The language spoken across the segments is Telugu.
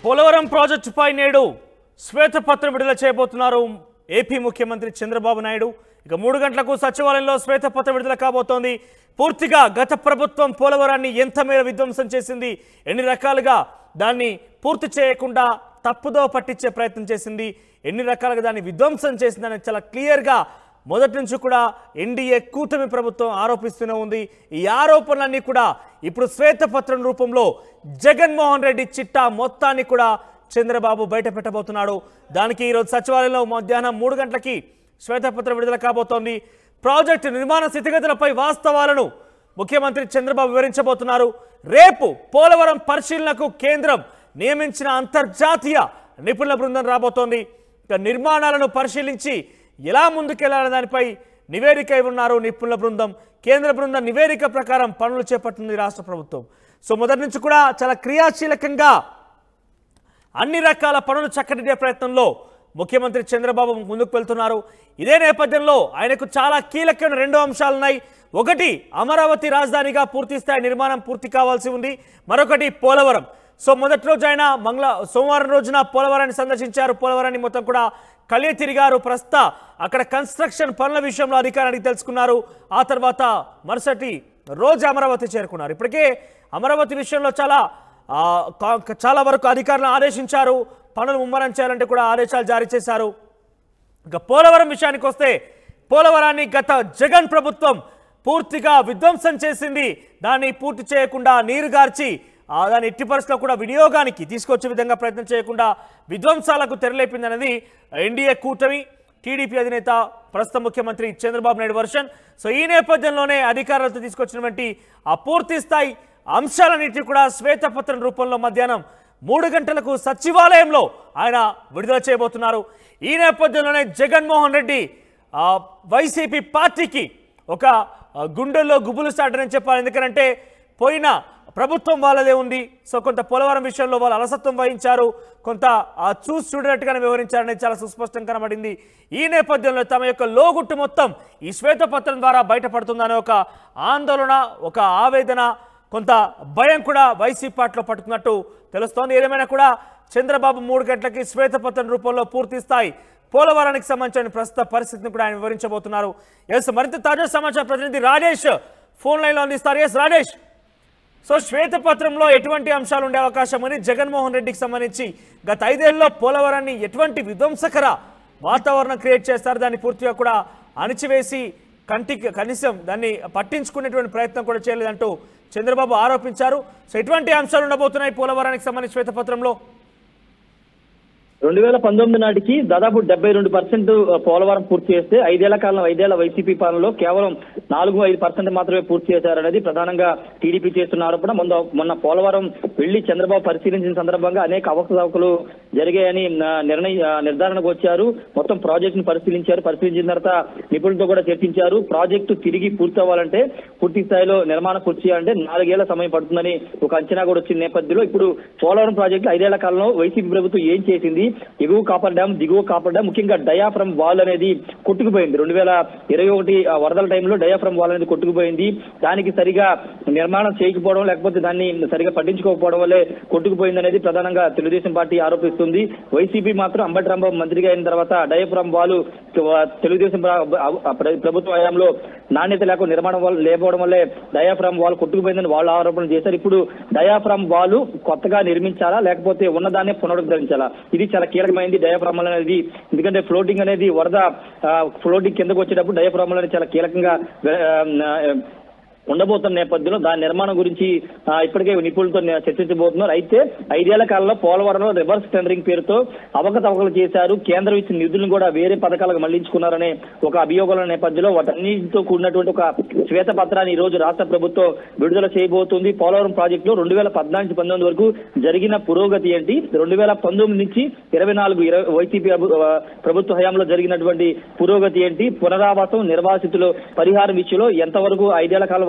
పోలవరం ప్రాజెక్టుపై నేడు శ్వేతపత్రం విడుదల చేయబోతున్నారు ఏపీ ముఖ్యమంత్రి చంద్రబాబు నాయుడు ఇక మూడు గంటలకు సచివాలయంలో శ్వేతపత్రం విడుదల కాబోతోంది పూర్తిగా గత ప్రభుత్వం పోలవరాన్ని ఎంత మేర విధ్వంసం చేసింది ఎన్ని రకాలుగా దాన్ని పూర్తి చేయకుండా తప్పుదో పట్టించే ప్రయత్నం చేసింది ఎన్ని రకాలుగా దాన్ని విధ్వంసం చేసిందని చాలా క్లియర్గా మొదటి నుంచి కూడా ఎన్డీఏ కూటమి ప్రభుత్వం ఆరోపిస్తూనే ఉంది ఈ ఆరోపణలన్నీ కూడా ఇప్పుడు శ్వేతపత్రం రూపంలో జగన్మోహన్ రెడ్డి చిట్టా మొత్తాన్ని కూడా చంద్రబాబు బయట పెట్టబోతున్నాడు దానికి ఈరోజు సచివాలయంలో మధ్యాహ్నం మూడు గంటలకి శ్వేతపత్రం విడుదల కాబోతోంది ప్రాజెక్టు నిర్మాణ స్థితిగతులపై వాస్తవాలను ముఖ్యమంత్రి చంద్రబాబు వివరించబోతున్నారు రేపు పోలవరం పరిశీలనకు కేంద్రం నియమించిన అంతర్జాతీయ నిపుణుల బృందం రాబోతోంది ఇక నిర్మాణాలను పరిశీలించి ఎలా ముందుకెళ్లాలనే దానిపై నివేదిక ఇవ్వన్నారు నిపుణుల బృందం కేంద్ర బృందం నివేదిక ప్రకారం పనులు చేపట్టింది రాష్ట్ర ప్రభుత్వం సో మొదటి నుంచి కూడా చాలా క్రియాశీలకంగా అన్ని రకాల పనులు చక్కదిద్దే ప్రయత్నంలో ముఖ్యమంత్రి చంద్రబాబు ముందుకు వెళ్తున్నారు ఇదే నేపథ్యంలో ఆయనకు చాలా కీలకమైన రెండు అంశాలున్నాయి ఒకటి అమరావతి రాజధానిగా పూర్తి స్థాయి నిర్మాణం పూర్తి కావాల్సి ఉంది మరొకటి పోలవరం సో మొదటి రోజు ఆయన మంగళ సోమవారం రోజున పోలవరాన్ని సందర్శించారు పోలవరాన్ని మొత్తం కూడా కలియ తిరిగారు ప్రస్తుత అక్కడ కన్స్ట్రక్షన్ పనుల విషయంలో అధికారానికి తెలుసుకున్నారు ఆ తర్వాత మరుసటి రోజు అమరావతి చేరుకున్నారు ఇప్పటికే అమరావతి విషయంలో చాలా ఆ, కా- చాలా వరకు అధికారులను ఆదేశించారు పనులు ముమ్మరం చేయాలంటే కూడా ఆదేశాలు జారీ చేశారు ఇక పోలవరం విషయానికి వస్తే పోలవరాన్ని గత జగన్ ప్రభుత్వం పూర్తిగా విధ్వంసం చేసింది దాన్ని పూర్తి చేయకుండా నీరు గార్చి ఆ దాని ఎట్టి పరిస్థితుల్లో కూడా వినియోగానికి తీసుకొచ్చే విధంగా ప్రయత్నం చేయకుండా విధ్వంసాలకు తెరలేపింది అనేది ఎన్డీఏ కూటమి టీడీపీ అధినేత ప్రస్తుత ముఖ్యమంత్రి చంద్రబాబు నాయుడు వర్షన్ సో ఈ నేపథ్యంలోనే అధికారులతో తీసుకొచ్చినటువంటి ఆ పూర్తి స్థాయి అంశాలన్నింటినీ కూడా శ్వేతపత్రం రూపంలో మధ్యాహ్నం మూడు గంటలకు సచివాలయంలో ఆయన విడుదల చేయబోతున్నారు ఈ నేపథ్యంలోనే జగన్మోహన్ రెడ్డి ఆ, వైసీపీ పార్టీకి ఒక ఆ, గుండెల్లో గుబులు స్టార్ట్ చెప్పాలి ఎందుకంటే పోయిన ప్రభుత్వం వాళ్ళదే ఉంది సో కొంత పోలవరం విషయంలో వాళ్ళు అలసత్వం వహించారు కొంత ఆ, చూసి చూడనట్టుగానే వివరించారనేది చాలా సుస్పష్టం కనబడింది ఈ నేపథ్యంలో తమ యొక్క లోగుట్టు మొత్తం ఈ శ్వేతపత్రం ద్వారా బయటపడుతుందనే ఒక ఆందోళన ఒక ఆవేదన కొంత భయం కూడా వైసీపీ పార్టీలో పట్టుకున్నట్టు తెలుస్తోంది ఏదేమైనా కూడా చంద్రబాబు మూడు గంటలకి శ్వేతపత్రం రూపంలో పూర్తి స్థాయి పోలవరానికి సంబంధించిన ప్రస్తుత పరిస్థితిని కూడా ఆయన వివరించబోతున్నారు ఎస్ మరింత తాజా సమాచార ప్రతినిధి రాజేష్ ఫోన్ లైన్లో అందిస్తారు ఎస్ రాజేష్ సో శ్వేతపత్రంలో ఎటువంటి అంశాలు ఉండే అవకాశం అని జగన్మోహన్ రెడ్డికి సంబంధించి గత ఐదేళ్లలో పోలవరాన్ని ఎటువంటి విధ్వంసకర వాతావరణం క్రియేట్ చేస్తారు దాన్ని పూర్తిగా కూడా అణిచివేసి కంటికి కనీసం దాన్ని పట్టించుకునేటువంటి ప్రయత్నం కూడా చేయలేదంటూ చంద్రబాబు ఆరోపించారు సో ఎటువంటి అంశాలు ఉండబోతున్నాయి పోలవరానికి సంబంధించి శ్వేతపత్రంలో రెండు వేల పంతొమ్మిది నాటికి దాదాపు డెబ్బై రెండు పర్సెంట్ పోలవరం పూర్తి చేస్తే ఐదేళ్ల కాలం ఐదేళ్ల వైసీపీ పాలనలో కేవలం నాలుగు ఐదు పర్సెంట్ మాత్రమే పూర్తి చేశారనేది ప్రధానంగా టీడీపీ చేస్తున్న ఆరోపణ మొన్న మొన్న పోలవరం వెళ్లి చంద్రబాబు పరిశీలించిన సందర్భంగా అనేక అవకతవకలు జరిగాయని ఆ, నిర్ణయ ఆ, నిర్ధారణకు వచ్చారు మొత్తం ప్రాజెక్టును పరిశీలించారు పరిశీలించిన తర్వాత నిపుణులతో కూడా చర్చించారు ప్రాజెక్టు తిరిగి పూర్తి అవ్వాలంటే పూర్తి స్థాయిలో నిర్మాణం పూర్తి చేయాలంటే నాలుగేళ్ల సమయం పడుతుందని ఒక అంచనా కూడా వచ్చిన నేపథ్యంలో ఇప్పుడు పోలవరం ప్రాజెక్టు ఐదేళ్ల కాలంలో వైసీపీ ప్రభుత్వం ఏం చేసింది ఎగువ కాపర్ డ్యామ్ దిగువ కాపర్ డ్యామ్ ముఖ్యంగా డయాఫ్రమ్ వాల్ అనేది కొట్టుకుపోయింది రెండు వేల ఇరవై ఒకటి ఆ వరదల టైంలో డయాఫ్రమ్ వాల్ అనేది కొట్టుకుపోయింది దానికి సరిగా నిర్మాణం చేయకపోవడం లేకపోతే దాన్ని సరిగా పట్టించుకోకపోవడం వల్లే కొట్టుకుపోయింది అనేది ప్రధానంగా తెలుగుదేశం పార్టీ ఆరోపిస్తుంది వైసీపీ మాత్రం అంబటి రాంబాబు మంత్రిగా అయిన తర్వాత డయాఫ్రమ్ వాల్ తెలుగుదేశం ప్ర- ప్ర- ప్రభుత్వ హయాంలో నాణ్యత లేకుండా నిర్మాణం వల్ల లేకపోవడం వల్లే డయాఫ్రమ్ వాల్ కొట్టుకుపోయిందని వాళ్ళు ఆరోపణలు చేశారు ఇప్పుడు డయాఫ్రమ్ వాల్ కొత్తగా నిర్మించాలా లేకపోతే ఉన్నదాన్నే పునరుద్ధరించాలా ఇది చాలా కీలకమైనది డయాఫ్రమ్ అనేది ఎందుకంటే ఫ్లోటింగ్ అనేది వరద ఫ్లోటింగ్ కిందకు వచ్చేటప్పుడు డయాఫ్రమ్ అనేది చాలా కీలకంగా ఆ, ఉండబోతున్న నేపథ్యంలో దాని నిర్మాణం గురించి ఆ, ఇప్పటికే నిపుణులతో నే- చర్చించబోతున్నారు అయితే ఐదేళ్ల కాలంలో పోలవరంలో రివర్స్ టెండరింగ్ పేరుతో అవకతవకలు చేశారు కేంద్రం ఇచ్చిన నిధులను కూడా వేరే పథకాలకు మళ్లించుకున్నారనే ఒక అభియోగాల నేపథ్యంలో వాటన్నిటితో కూడినటువంటి ఒక శ్వేత పత్రాన్ని ఈ రోజు రాష్ట్ర ప్రభుత్వం విడుదల చేయబోతుంది పోలవరం ప్రాజెక్టులో రెండు వేల పద్నాలుగు పంతొమ్మిది వరకు జరిగిన పురోగతి ఏంటి రెండు వేల పంతొమ్మిది నుంచి ఇరవై నాలుగు ఇరవై వైసీపీ అభి- ఆ, ప్రభుత్వ హయాంలో జరిగినటువంటి పురోగతి ఏంటి పునరావాసం నిర్వాసితులు పరిహారం విషయంలో ఎంతవరకు ఐదేళ్ల కాలం వాళ్ళు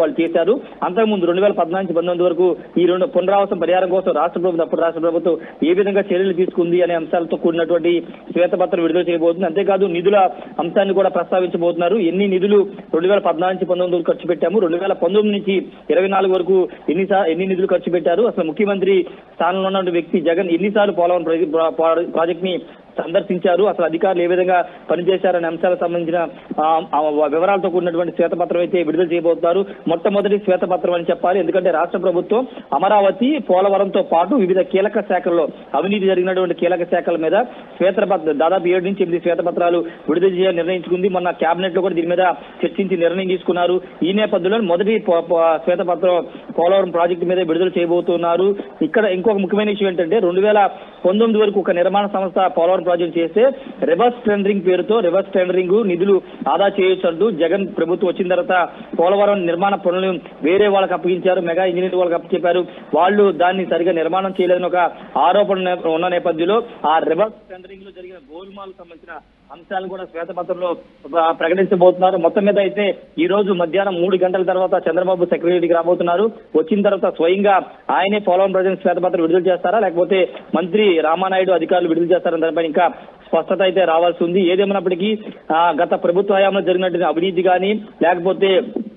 వాళ్ళు చేశారు అంతకుముందు రెండు వేల పద్నాలుగు నుంచి పంతొమ్మిది వరకు ఈ రెండు పునరావాసం పరిహారం కోసం రాష్ట్ర ప్రభుత్వం అప్పుడు రాష్ట్ర ప్రభుత్వం ఏ విధంగా చర్యలు తీసుకుంది అనే అంశాలతో కూడినటువంటి శ్వేతపత్రం విడుదల చేయబోతుంది అంతేకాదు నిధుల అంశాన్ని కూడా ప్రస్తావించబోతున్నారు ఎన్ని నిధులు రెండు వేల పద్నాలుగు నుంచి పంతొమ్మిది వరకు ఖర్చు పెట్టాము రెండు వేల పంతొమ్మిది నుంచి ఇరవై నాలుగు వరకు ఎన్ని సా- ఎన్ని నిధులు ఖర్చు పెట్టారు అసలు ముఖ్యమంత్రి స్థానంలో ఉన్న వ్యక్తి జగన్ ఎన్నిసార్లు పోలవరం ప్రాజెక్ట్ ప్రా- ప్రాజెక్ట్ ని సందర్శించారు అసలు అధికారులు ఏ విధంగా పనిచేశారనే అంశాలకు సంబంధించిన ఆ, ఆ, వివరాలతో కూడినటువంటి శ్వేతపత్రం అయితే విడుదల చేయబోతున్నారు మొట్టమొదటి శ్వేతపత్రం అని చెప్పాలి ఎందుకంటే రాష్ట్ర ప్రభుత్వం అమరావతి పోలవరంతో పాటు వివిధ కీలక శాఖల్లో అవినీతి జరిగినటువంటి కీలక శాఖల మీద శ్వేతపత్ర దాదాపు ఏడు నుంచి ఎనిమిది శ్వేతపత్రాలు విడుదల చేయాలని నిర్ణయించుకుంది మొన్న కేబినెట్ లో కూడా దీని మీద చర్చించి నిర్ణయం తీసుకున్నారు ఈ నేపథ్యంలో మొదటి పో- పో- శ్వేతపత్రం పోలవరం ప్రాజెక్టు మీద విడుదల చేయబోతున్నారు ఇక్కడ ఇంకొక ముఖ్యమైన విషయం ఏంటంటే రెండు వేల పంతొమ్మిది వరకు ఒక నిర్మాణ సంస్థ పోలవరం ప్రాజెక్ట్ చేస్తే రివర్స్ టెండరింగ్ పేరుతో రివర్స్ టెండరింగ్ నిధులు ఆదా చేయొచ్చు అంటూ జగన్ ప్రభుత్వం వచ్చిన తర్వాత పోలవరం నిర్మాణ పనులను వేరే వాళ్ళకి అప్పగించారు మెగా ఇంజనీర్ వాళ్ళకి అప్పచెప్పారు వాళ్ళు దాన్ని సరిగా నిర్మాణం చేయలేదని ఒక ఆరోపణ నే- ఉన్న నేపథ్యంలో ఆ రివర్స్ టెండరింగ్ లో జరిగిన గోల్మాల్ సంబంధించిన అంశాలు కూడా శ్వేతపత్రంలో ప్ర- ప్రకటించబోతున్నారు మొత్తం మీద అయితే ఈ రోజు మధ్యాహ్నం మూడు గంటల తర్వాత చంద్రబాబు సెక్రటరీకి రాబోతున్నారు వచ్చిన తర్వాత స్వయంగా ఆయనే పోలవరం ప్రజలకు శ్వేతపత్రం విడుదల చేస్తారా లేకపోతే మంత్రి రామానాయుడు అధికారులు విడుదల చేస్తారని దానిపైన ఇంకా స్పష్టత అయితే రావాల్సి ఉంది ఏదేమైనప్పటికీ ఆ, గత ప్రభుత్వ హయాంలో జరిగినటువంటి అవినీతి కానీ లేకపోతే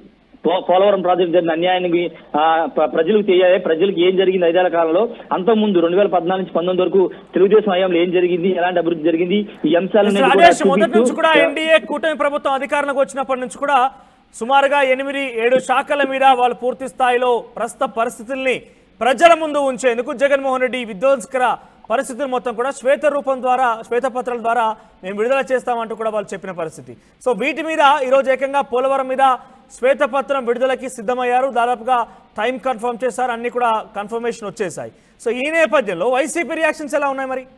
పో- పోలవరం ప్రాజెక్టు జరిగిన అన్యాయానికి ఆ, ప్ర- ప్రజలకు తెలియాలి ప్రజలకు ఏం జరిగింది ఐదేళ్ల కాలంలో అంతకుముందు రెండు వేల పద్నాలుగు నుంచి పంతొమ్మిది వరకు తెలుగుదేశం హయాంలో ఏం జరిగింది ఎలాంటి అభివృద్ధి జరిగింది ఈ అంశాలను మిస్టర్ రాజేష్ మొదటి నుంచి కూడా ఎన్డీఏ కూటమి ప్రభుత్వం అధికారంలోకి వచ్చినప్పటి నుంచి కూడా సుమారుగా ఎనిమిది ఏడు శాఖల మీద వాళ్ళు పూర్తి స్థాయిలో ప్రస్తుత పరిస్థితుల్ని ప్రజల ముందు ఉంచేందుకు జగన్మోహన్ రెడ్డి ఈ విధ్వంసకర పరిస్థితులు మొత్తం కూడా శ్వేత రూపం ద్వారా శ్వేతపత్రాల ద్వారా మేము విడుదల చేస్తామంటూ కూడా వాళ్ళు చెప్పిన పరిస్థితి సో వీటి మీద ఈరోజు ఏకంగా పోలవరం మీద శ్వేతపత్రం విడుదలకి సిద్ధమయ్యారు దాదాపుగా టైం కన్ఫర్మ్ చేశారు అన్ని కూడా కన్ఫర్మేషన్ వచ్చేసాయి సో ఈ నేపథ్యంలో వైసీపీ రియాక్షన్స్ ఎలా ఉన్నాయి మరి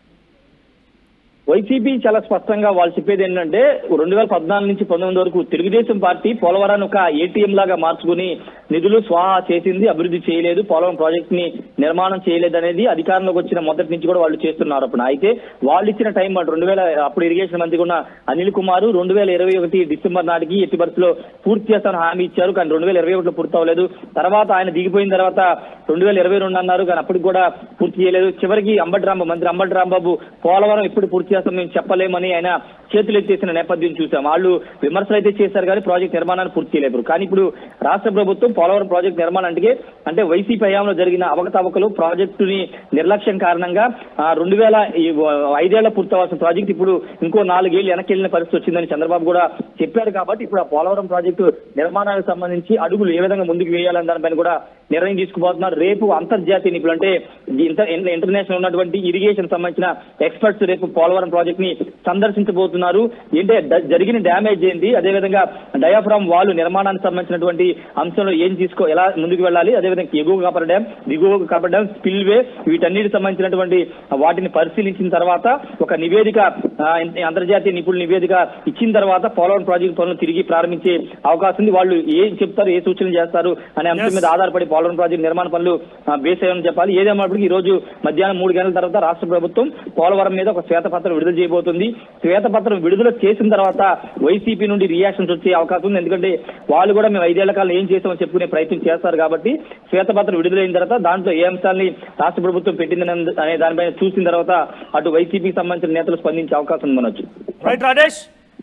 వైసీపీ చాలా స్పష్టంగా వాళ్ళు చెప్పేది ఏంటంటే రెండు వేల పద్నాలుగు నుంచి పంతొమ్మిది వరకు తెలుగుదేశం పార్టీ పోలవరాన్ని ఒక ఏటీఎం లాగా మార్చుకుని నిధులు స్వాహా చేసింది అభివృద్ధి చేయలేదు పోలవరం ప్రాజెక్ట్ ని నిర్మాణం చేయలేదు అనేది అధికారంలోకి వచ్చిన మొదటి నుంచి కూడా వాళ్ళు చేస్తున్నారు అప్పుడు అయితే వాళ్ళు ఇచ్చిన టైం మాట రెండు వేల అప్పుడు ఇరిగేషన్ మంత్రి ఉన్న అనిల్ కుమార్ రెండు వేల ఇరవై ఒకటి డిసెంబర్ నాటికి ఎట్టి పరిస్థితిలో పూర్తి చేస్తామని హామీ ఇచ్చారు కానీ రెండు వేల ఇరవై ఒకటిలో పూర్తి అవ్వలేదు తర్వాత ఆయన దిగిపోయిన తర్వాత రెండు వేల ఇరవై రెండు అన్నారు కానీ అప్పటికి కూడా పూర్తి చేయలేదు చివరికి అంబటి రాంబాబు మంత్రి అంబటి రాంబాబు పోలవరం ఎప్పుడు పూర్తి చేస్తాం మేము చెప్పలేమని ఆయన చేతులు ఎత్తేసిన నేపథ్యం చూసాం వాళ్ళు విమర్శలు అయితే చేశారు కానీ ప్రాజెక్ట్ నిర్మాణాన్ని పూర్తి చేయలేరు కానీ ఇప్పుడు రాష్ట్ర ప్రభుత్వం పోలవరం ప్రాజెక్ట్ నిర్మాణానికి అంటే వైసీపీ హయాంలో జరిగిన అవకతవకలు ప్రాజెక్టుని నిర్లక్ష్యం కారణంగా ఆ, రెండు వేల ఈ, ఐదేళ్ల పూర్తవలసిన ప్రాజెక్ట్ ఇప్పుడు ఇంకో నాలుగేళ్లు వెనక్కి వెళ్ళిన పరిస్థితి వచ్చిందని చంద్రబాబు కూడా చెప్పారు కాబట్టి ఇప్పుడు ఆ పోలవరం ప్రాజెక్టు నిర్మాణానికి సంబంధించి అడుగులు ఏ విధంగా ముందుకు వేయాలని దానిపైన కూడా నిర్ణయం తీసుకుపోతున్నారు రేపు అంతర్జాతీయ నిపుణులు అంటే ఇంటర్ ఇంటర్నేషనల్ ఉన్నటువంటి ఇరిగేషన్ సంబంధించిన ఎక్స్పర్ట్స్ రేపు పోలవరం ప్రాజెక్ట్ ని సందర్శించబోతున్నారు ఏంటే ద- జరిగిన డ్యామేజ్ ఏంటి అదేవిధంగా డయాఫ్రామ్ వాల్ నిర్మాణానికి సంబంధించినటువంటి అంశంలో ఏం తీసుకో ఎలా ముందుకు వెళ్ళాలి అదేవిధంగా ఎగువ కాపర్ డ్యామ్ దిగువ కాపర్ డ్యామ్ స్పిల్ వే వీటన్నిటికి సంబంధించినటువంటి వాటిని పరిశీలించిన తర్వాత ఒక నివేదిక ఆ, అంతర్జాతీయ నిపుణుల నివేదిక ఇచ్చిన తర్వాత పోలవరం ప్రాజెక్ట్ పనులు తిరిగి ప్రారంభించే అవకాశం ఉంది వాళ్ళు ఏం చెప్తారు ఏ సూచనలు చేస్తారు అనే అంశం Yes. మీద ఆధారపడి పోలవరం ప్రాజెక్ట్ నిర్మాణ పనులు ఆ, బేస్ అయ్యని చెప్పాలి ఏదేమైనప్పటికీ ఈ రోజు మధ్యాహ్నం మూడు గంటల తర్వాత రాష్ట్ర ప్రభుత్వం పోలవరం మీద ఒక శ్వేతపత్రం విడుదల చేయబోతుంది శ్వేతపత్రం విడుదల చేసిన తర్వాత వైసీపీ నుండి రియాక్షన్స్ వచ్చే అవకాశం ఉంది ఎందుకంటే వాళ్ళు కూడా మేము ఐదేళ్ల కాలం ఏం చేసామని చెప్పుకునే ప్రయత్నం చేస్తారు కాబట్టి శ్వేతపత్రం విడుదలైన తర్వాత దాంట్లో ఏ అంశాలని రాష్ట్ర ప్రభుత్వం పెట్టిందని అనే దానిపైన చూసిన తర్వాత అటు వైసీపీకి సంబంధించిన నేతలు స్పందించే అవకాశం ఉండొచ్చు రైట్ రాజేష్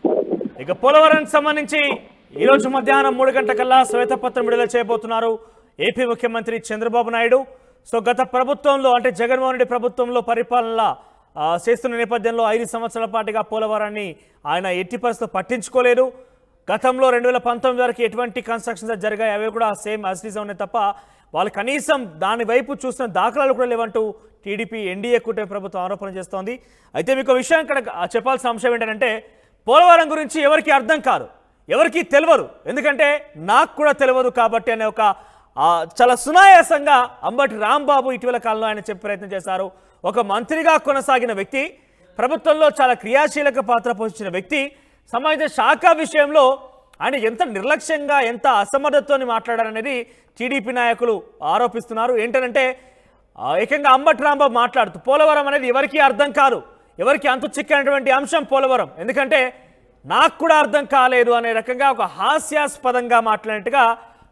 ఇక పోలవరానికి సంబంధించి ఈ రోజు మధ్యాహ్నం మూడు గంటలకల్లా శ్వేతపత్రం విడుదల చేయబోతున్నారు ఏపీ ముఖ్యమంత్రి చంద్రబాబు నాయుడు సో గత ప్రభుత్వంలో అంటే జగన్మోహన్ రెడ్డి ప్రభుత్వంలో పరిపాలన ఆ, చేస్తున్న నేపథ్యంలో ఐదు సంవత్సరాల పాటుగా పోలవరాన్ని ఆయన ఎట్టి పరిస్థితులు పట్టించుకోలేదు గతంలో రెండు వేల పంతొమ్మిది వరకు ఎటువంటి కన్స్ట్రక్షన్స్ జరిగాయి అవి కూడా సేమ్ అసిటీస్ ఉన్నాయి తప్ప వాళ్ళు కనీసం దాని వైపు చూసిన దాఖలాలు కూడా లేవంటూ టీడీపీ ఎన్డీఏ కూటమి ప్రభుత్వం ఆరోపణ చేస్తోంది అయితే మీకు ఒక విషయం ఇక్కడ చెప్పాల్సిన అంశం ఏంటంటే పోలవరం గురించి ఎవరికి అర్థం కాదు ఎవరికి తెలియదు ఎందుకంటే నాకు కూడా తెలియదు కాబట్టి అనే ఒక ఆ, చాలా సునాయాసంగా అంబటి రాంబాబు ఇటీవల కాలంలో ఆయన చెప్పే ప్రయత్నం చేశారు ఒక మంత్రిగా కొనసాగిన వ్యక్తి ప్రభుత్వంలో చాలా క్రియాశీలక పాత్ర పోషించిన వ్యక్తి సమాజ శాఖ విషయంలో ఆయన ఎంత నిర్లక్ష్యంగా ఎంత అసమర్థతతో మాట్లాడారనేది టీడీపీ నాయకులు ఆరోపిస్తున్నారు ఏంటంటే ఆ, ఏకంగా అంబటి రాంబాబు మాట్లాడుతూ పోలవరం అనేది ఎవరికీ అర్థం కాదు ఎవరికి అంతు చిక్కనటువంటి అంశం పోలవరం ఎందుకంటే నాకు కూడా అర్థం కాలేదు అనే రకంగా ఒక హాస్యాస్పదంగా మాట్లాడినట్టుగా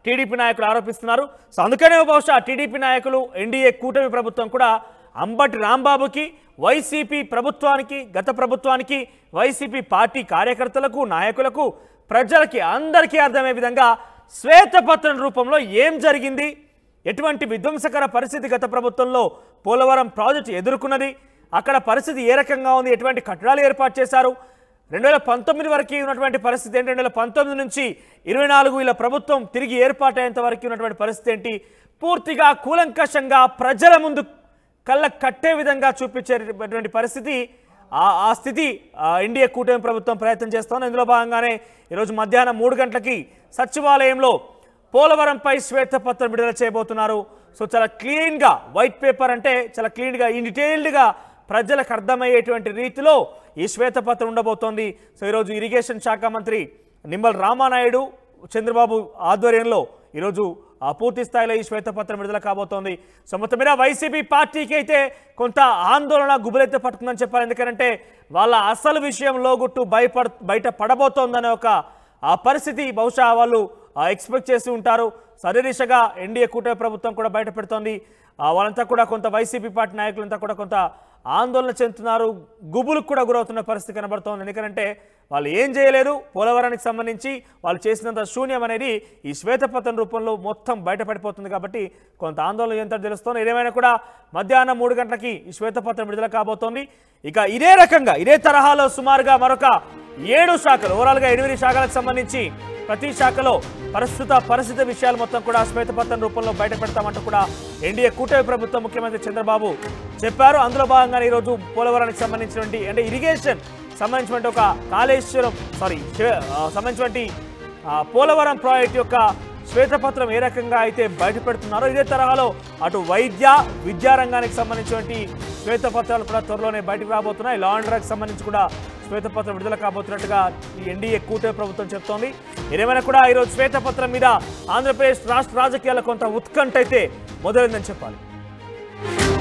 టీడీపీ నాయకులు ఆరోపిస్తున్నారు సో అందుకనే బహుశా టీడీపీ నాయకులు ఎన్డీఏ కూటమి ప్రభుత్వం కూడా అంబటి రాంబాబుకి వైసీపీ ప్రభుత్వానికి గత ప్రభుత్వానికి వైసీపీ పార్టీ కార్యకర్తలకు నాయకులకు ప్రజలకి అందరికీ అర్థమయ్యే విధంగా శ్వేతపత్రం రూపంలో ఏం జరిగింది ఎటువంటి విధ్వంసకర పరిస్థితి గత ప్రభుత్వంలో పోలవరం ప్రాజెక్టు ఎదుర్కొన్నది అక్కడ పరిస్థితి ఏ రకంగా ఉంది ఎటువంటి కట్టడాలు ఏర్పాటు చేశారు రెండు వేల పంతొమ్మిది వరకు ఉన్నటువంటి పరిస్థితి ఏంటి రెండు వేల పంతొమ్మిది నుంచి ఇరవై నాలుగు వీళ్ళ ప్రభుత్వం తిరిగి ఏర్పాటయ్యేంత వరకు ఉన్నటువంటి పరిస్థితి ఏంటి పూర్తిగా కూలంకషంగా ప్రజల ముందు కళ్ళ కట్టే విధంగా చూపించేటటువంటి పరిస్థితి ఆ ఆ స్థితి ఆ ఎన్డీఏ కూటమి ప్రభుత్వం ప్రయత్నం చేస్తోంది ఇందులో భాగంగానే ఈరోజు మధ్యాహ్నం మూడు గంటలకి సచివాలయంలో పోలవరంపై శ్వేతపత్రం విడుదల చేయబోతున్నారు సో చాలా క్లీన్గా వైట్ పేపర్ అంటే చాలా క్లీన్గా ఇన్ డీటెయిల్డ్గా ప్రజలకు అర్థమయ్యేటువంటి రీతిలో ఈ శ్వేతపత్రం ఉండబోతోంది సో ఈరోజు ఇరిగేషన్ శాఖ మంత్రి నిమ్మల రామానాయుడు చంద్రబాబు ఆధ్వర్యంలో ఈరోజు ఆ పూర్తి స్థాయిలో ఈ శ్వేతపత్రం విడుదల కాబోతోంది సో మొత్తం మీద వైసీపీ పార్టీకి అయితే కొంత ఆందోళన గుబులెత్తే పడుతుందని చెప్పాలి ఎందుకంటే వాళ్ళ అసలు విషయం లోగుట్టు భయపడ బయట పడబోతోందనే ఒక ఆ పరిస్థితి బహుశా వాళ్ళు ఎక్స్పెక్ట్ చేసి ఉంటారు సరే దిశగా ఎన్డీఏ కూటమి ప్రభుత్వం కూడా బయట పెడుతోంది ఆ, వాళ్ళంతా కూడా కొంత వైసీపీ పార్టీ నాయకులంతా కూడా కొంత ఆందోళన చెందుతున్నారు గుబులకు కూడా గురవుతున్న పరిస్థితి కనబడుతోంది ఎందుకంటే వాళ్ళు ఏం చేయలేదు పోలవరానికి సంబంధించి వాళ్ళు చేసినంత శూన్యం అనేది ఈ శ్వేతపత్రం రూపంలో మొత్తం బయటపడిపోతుంది కాబట్టి కొంత ఆందోళన ఎంత తెలుస్తోంది ఏదేమైనా కూడా మధ్యాహ్నం మూడు గంటలకి ఈ శ్వేతపత్రం విడుదల కాబోతోంది ఇక ఇదే రకంగా ఇదే తరహాలో సుమారుగా మరొక ఏడు శాఖలు ఓవరాల్గా ఎనిమిది శాఖలకు సంబంధించి ప్రతి శాఖలో ప్రస్తుత పరిస్థితి విషయాలు మొత్తం కూడా శ్వేతపత్రం రూపంలో బయట పెడతామంటూ కూడా ఎన్డీఏ కూటమి ప్రభుత్వం ముఖ్యమంత్రి చంద్రబాబు చెప్పారు అందులో భాగంగానే ఈరోజు పోలవరానికి సంబంధించినటువంటి అంటే ఇరిగేషన్ సంబంధించినటువంటి ఒక కాళేశ్వరం సారీ సంబంధించినటువంటి ఆ, పోలవరం ప్రాజెక్ట్ యొక్క శ్వేతపత్రం ఏ రకంగా అయితే బయట పెడుతున్నారో ఇదే తరహాలో అటు వైద్య విద్యా రంగానికి సంబంధించినటువంటి శ్వేతపత్రాలు కూడా త్వరలోనే బయటకు రాబోతున్నాయి లా అండ్ ఆర్డర్కి సంబంధించి కూడా శ్వేతపత్రం విడుదల కాబోతున్నట్టుగా ఈ ఎన్డీఏ కూటమి ప్రభుత్వం చెప్తోంది ఏదేమైనా కూడా ఈరోజు శ్వేతపత్రం మీద ఆంధ్రప్రదేశ్ రాష్ట్ర రాజకీయాల్లో కొంత ఉత్కంఠ అయితే మొదలైందని చెప్పాలి